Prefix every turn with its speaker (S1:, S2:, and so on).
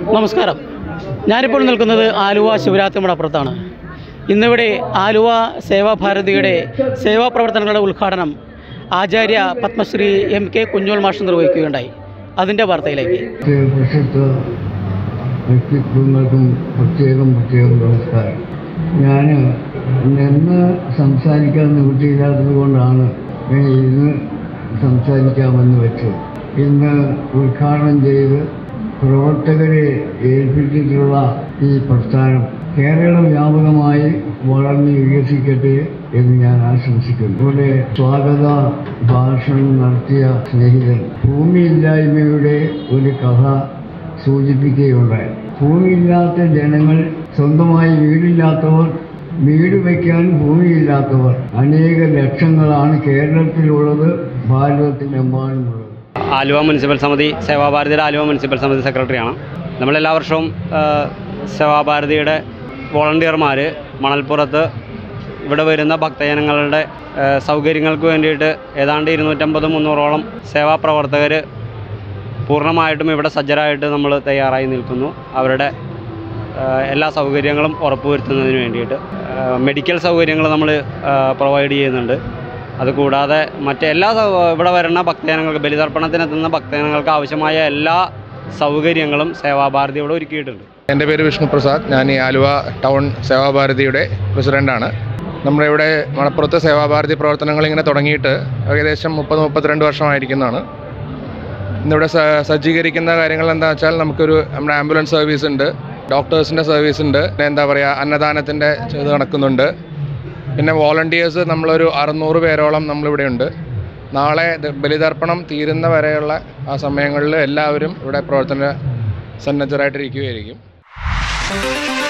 S1: നമസ്കാരം ഞാനിപ്പോൾ നിൽക്കുന്നത് ആലുവ ശിവരാത്രി മടപ്പുറത്താണ് ഇന്നിവിടെ ആലുവ സേവാഭാരതിയുടെ സേവാ പ്രവർത്തനങ്ങളുടെ ഉദ്ഘാടനം ആചാര്യ പത്മശ്രീ എം കെ കുഞ്ഞോൾ മാഷ് നിർവഹിക്കുകയുണ്ടായി അതിൻ്റെ വാർത്തയിലേക്ക്
S2: പ്രശസ്ത വ്യക്തിത്വങ്ങൾക്കും പ്രത്യേകം പ്രത്യേകം നമസ്കാരം ഞാൻ നിന്ന് സംസാരിക്കാൻ നിവൃത്തിയില്ലാത്തത് കൊണ്ടാണ് ഞാൻ ഇന്ന് സംസാരിക്കാമെന്ന് വെച്ചത് ഇന്ന് ഉദ്ഘാടനം ചെയ്ത് പ്രവർത്തകരെ ഏൽപ്പിച്ചിട്ടുള്ള ഈ പ്രസ്ഥാനം കേരള വ്യാപകമായി വളർന്ന് വികസിക്കട്ടെ എന്ന് ഞാൻ ആശംസിക്കുന്നു ഇവിടെ സ്വാഗത ഭാഷണം നടത്തിയ സ്നേഹിതൻ ഭൂമിയില്ലായ്മയുടെ ഒരു കഥ സൂചിപ്പിക്കുകയുണ്ടായി ഭൂമിയില്ലാത്ത ജനങ്ങൾ സ്വന്തമായി വീടില്ലാത്തവർ വീട് വയ്ക്കാൻ ഭൂമിയില്ലാത്തവർ അനേക ലക്ഷങ്ങളാണ് കേരളത്തിലുള്ളത് ഭാരതത്തിലെമ്പാടുമുള്ളത്
S3: ആലുവ മുനിസിപ്പൽ സമിതി സേവാഭാരതിയുടെ ആലുവ മുനിസിപ്പൽ സമിതി സെക്രട്ടറിയാണ് നമ്മളെല്ലാ വർഷവും ആ, സേവാഭാരതിയുടെ വോളണ്ടിയർമാർ മണൽപ്പുറത്ത് ഇവിടെ വരുന്ന ഭക്തജനങ്ങളുടെ ആ, സൗകര്യങ്ങൾക്ക് വേണ്ടിയിട്ട് ഏതാണ്ട് ഇരുന്നൂറ്റമ്പത് മുന്നൂറോളം സേവാപ്രവർത്തകർ പൂർണ്ണമായിട്ടും ഇവിടെ സജ്ജരായിട്ട് നമ്മൾ തയ്യാറായി നിൽക്കുന്നു അവരുടെ ആ, എല്ലാ സൗകര്യങ്ങളും ഉറപ്പുവരുത്തുന്നതിന് വേണ്ടിയിട്ട് ആ, മെഡിക്കൽ സൗകര്യങ്ങൾ നമ്മൾ പ്രൊവൈഡ് ചെയ്യുന്നുണ്ട് അതുകൂടാതെ മറ്റെല്ലാ സൗ- ഇവിടെ വരുന്ന ഭക്തജനങ്ങൾക്ക് ബലിതർപ്പണത്തിനെത്തുന്ന ഭക്തജനങ്ങൾക്ക് ആവശ്യമായ എല്ലാ സൗകര്യങ്ങളും സേവാഭാരതി ഇവിടെ ഒരുക്കിയിട്ടുണ്ട്
S4: എൻ്റെ പേര് വിഷ്ണു പ്രസാദ് ഞാൻ ഈ ആലുവ ടൗൺ സേവാഭാരതിയുടെ പ്രസിഡൻ്റാണ് നമ്മുടെ ഇവിടെ മണപ്പുറത്ത് സേവാഭാരതി പ്രവർത്തനങ്ങൾ ഇങ്ങനെ തുടങ്ങിയിട്ട് ഏകദേശം മുപ്പത് മുപ്പത്തിരണ്ട് വർഷമായിരിക്കുന്നതാണ് ഇന്നിവിടെ സ- സജ്ജീകരിക്കുന്ന കാര്യങ്ങൾ എന്താ വെച്ചാൽ നമുക്കൊരു നമ്മുടെ ആംബുലൻസ് സർവീസ് ഉണ്ട് ഡോക്ടേഴ്സിൻ്റെ സർവീസ് ഉണ്ട് പിന്നെ എന്താ പറയുക അന്നദാനത്തിൻ്റെ ഇത് നടക്കുന്നുണ്ട് പിന്നെ വോളണ്ടിയേഴ്സ് നമ്മളൊരു അറുന്നൂറ് പേരോളം നമ്മളിവിടെ ഉണ്ട് നാളെ ഇത് ബലിതർപ്പണം തീരുന്ന വരെയുള്ള ആ സമയങ്ങളിൽ എല്ലാവരും ഇവിടെ പ്രവർത്തന സന്നദ്ധരായിട്ടിരിക്കുകയായിരിക്കും